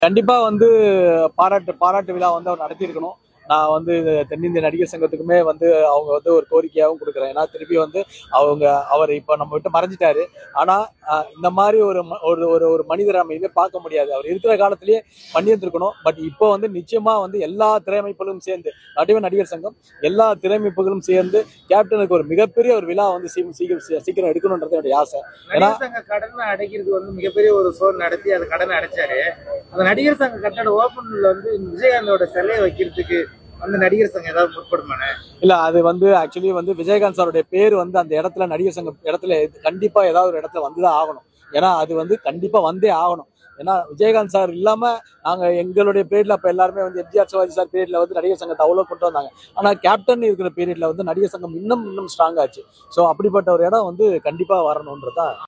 கண்டிப்பா வந்து பாராட்டு பாராட்டு விழா வந்து அவர் நடத்தியிருக்கணும் நான் வந்து இது தென்னிந்திய நடிகர் சங்கத்துக்குமே வந்து அவங்க வந்து ஒரு கோரிக்கையாகவும் கொடுக்குறேன் ஏன்னா திருப்பி வந்து அவங்க அவர் இப்போ நம்ம விட்டு மறைஞ்சிட்டாரு ஆனா ஆஹ், இந்த மாதிரி ஒரு ம- ஒரு ஒரு ஒரு மனிதரை நம்ம இனிமே பார்க்க முடியாது அவர் இருக்கிற காலத்திலேயே பண்ணியிருந்திருக்கணும் பட் இப்போ வந்து நிச்சயமா வந்து எல்லா திரையமைப்புகளும் சேர்ந்து நடிகர் நடிகர் சங்கம் எல்லா திரையமைப்புகளும் சேர்ந்து கேப்டனுக்கு ஒரு மிகப்பெரிய ஒரு விழா வந்து சீ- சீக்கிரம் சீ- சீக்கிரம் எடுக்கணுன்றது என்னுடைய ஆசை நடிகர் சங்க கடனை அடைக்கிறது வந்து மிகப்பெரிய ஒரு சோர் நடத்தி அந்த கடனை அடைச்சாரு அந்த நடிகர் சங்க கட்டட ஓபன்ல வந்து விஜயகாந்தோட சிலையை வைக்கிறதுக்கு அந்த நடிகர் சங்கம் ஏதாவது முற்படுமானே இல்ல அது வந்து ஆக்சுவலி வந்து விஜயகாந்த் சாருடைய பேர் வந்து அந்த இடத்துல நடிகர் சங்க இடத்துல கண்டிப்பா ஏதாவது ஒரு இடத்துல வந்துதான் ஆகணும் ஏன்னா அது வந்து கண்டிப்பா வந்தே ஆகணும் ஏன்னா விஜயகாந்த் சார் இல்லாம நாங்க எங்களுடைய பீரியட்ல அப்ப எல்லாருமே வந்து எம்ஜிஆர் சிவாஜி சார் பீரியட்ல வந்து நடிகர் சங்கத்தை அவ்வளவு கொண்டு வந்தாங்க ஆனா கேப்டன் இருக்கிற பீரியட்ல வந்து நடிகர் சங்கம் இன்னும் இன்னும் ஸ்ட்ராங் ஆச்சு ஸோ அப்படிப்பட்ட ஒரு இடம் வந்து கண்டிப்பா வரணும்ன்றதான்